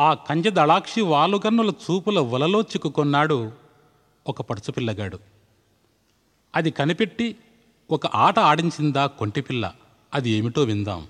ఆ కంచె దళాక్షి వాలుగన్నుల చూపుల వలలో చిక్కుకున్నాడు ఒక పడుచుపిల్లగాడు అది కనిపెట్టి ఒక ఆట ఆడించిందా కొంటిపిల్ల అది ఏమిటో విందాం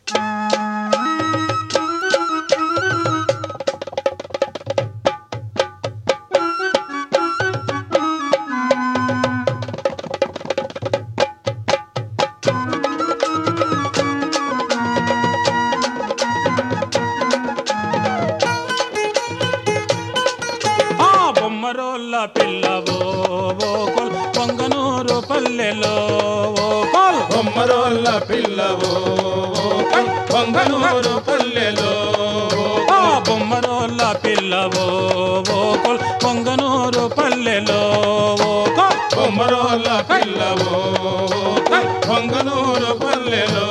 ఆ బొమ్మరోళ్ళ పిల్లవో ఓ కొల్ పొంగనూరు పల్లెలో ఓ కొల్ బొమ్మరోళ్ళ పిల్లవో పొంగనూరు పల్లెలో ఆ బొమ్మరోళ్ళ పిల్లవో ఓ కొల్ పొంగనూరు పల్లెలో ఓ కొల్ బొమ్మరోళ్ళ పిల్లవో పొంగనూరు పల్లెలో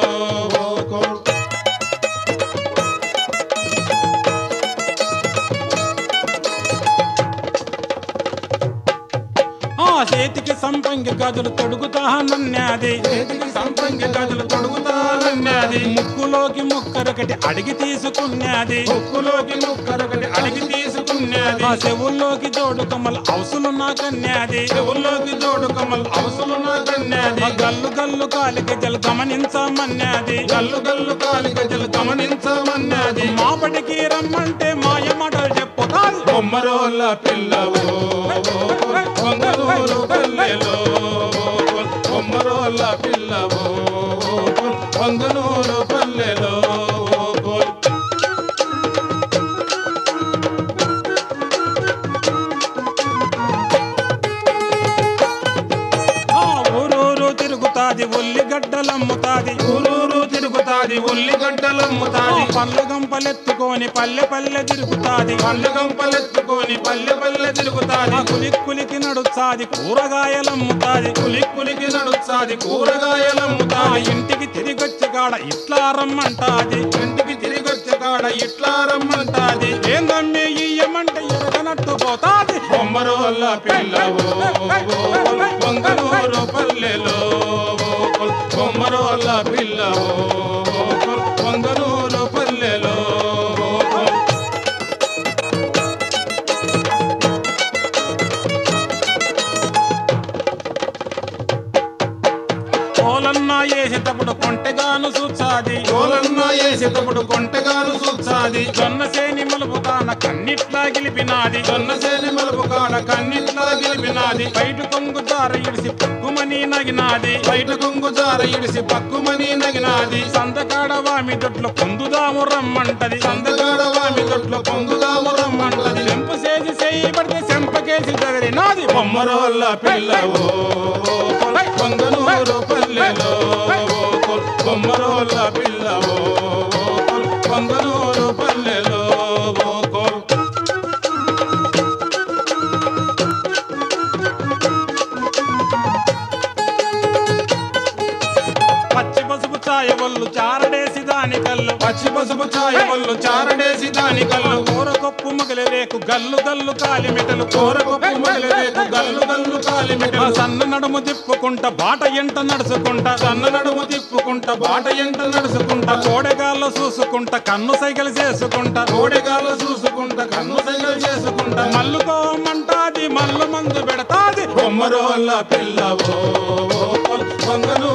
ఆ చేతికి సంపంగి గదులు తొడుగుతా నన్యాది చేతికి సంపంగి గదులు తొడుగుతానన్నది ముక్కులోకి ముక్కరొకటి అడిగి తీసుకున్నది ముక్కులోకి ముక్కరొకటి అడిగి తీసుకున్నది ఆ చెవుల్లోకి జోడు కమ్మల అవసలు నాకన్యాది చెవుల్లోకి జోడు కమల్ అవసలు నా కన్నది ఆ గల్లు గల్లు కాలి గజలు గమనించమన్నది గల్లు గల్లు కాలి గజలు గమనించమన్నది మాపటికి రమ్మంటే మాయ మాటలు చెప్పుతాది బొమ్మరోళ్ళ పిల్లవో పొంగనూరు పల్లెలో బొమ్మరోళ్ళ పిల్లవో పొంగనూరు పల్లెలో ఆ ఊరూరు తిరుగుతాది ఉల్లిగడ్డలమ్ముతాది ఊరూరు తిరుగుతాది ఉల్లిగడ్డలమ్ముతాది పళ్ళు గంపలెత్తుకొని పల్లె పల్లె తిరుగుతాది పల్లె గంపలెత్తుకొని పల్లె పల్లె తిరుగుతాది ఆ కులి కులికి నడుస్తాది కూరగాయలమ్ముతాది కులి కులికి నడుస్తాది కూరగాయలమ్ముతాది ఆ ఇంటికి తిరిగొచ్చి కాడ ఇట్లా రమ్మంటాది ఇంటికి తిరిగొచ్చే కాడ ఇట్లా రమ్మంటాది ఏందమ్మి ఇయ్యమంటే ఎరగనట్టు పోతాది బొమ్మరోళ్ళ పిల్లవో పొంగనూరు పల్లెలో బొమ్మరోళ్ళ పిల్లవో పొంగనూరు పల్లెలో కోలన్నా వేసేటప్పుడు కొంటెగాను చూచాది కోలన్న వేసేటప్పుడు కొంటగాను చూచాది జొన్న సేని మలుపుతాన కన్నిట్లా గెలిపినాది జొన్న సేని మలుపు కాడ కన్నిట్లా గెలిపినాది బయట కొంగు దార ఇడిసి పక్కుమని నగినాది బయట కొంగు జార ఇడిసి పక్కుమని నగినాది సందకాడ వామి దొడ్లు పొందుదాము రమ్మంటది సందగాడ వామి తొట్లో పొంగుదాము రమ్మంటది చెంపు చేసి చేయబడితే చెంపకేసి దగరినాది బొమ్మరోళ్ళ పిల్లవో పొంగనూరు పల్లెలో బొమ్మరోళ్ళ పిల్లవో పొంగనూరు పల్లెలో పచ్చి పసుపు చాయ వల్లు చారడేసి దాని కళ్ళు పచ్చి పసుపు ఛాయ వల్లు చారడేసి దాని కళ్ళు కూర కొప్పు మొగలి రేకు గల్లు గల్లు కాలి మెటలు కూరగొప్పు మొదలరేకు గల్లు గల్లు కాలి ఆ మెటలు సన్న నడుము తిప్పుకుంటా బాట ఎంట నడుచుకుంటా సన్న నడుము తిప్పుకుంటా బాట ఎంట నడుచుకుంటా కోడెగాల్లో చూసుకుంటా కన్ను సైకిల్ చేసుకుంటా కోడెగాల చూసుకుంటా కన్ను సైగలు చేసుకుంటా మల్లుకోమంటాది మల్లు మందు పెడతాది బొమ్మరోళ్ళ పిల్లవో పొంగనూరు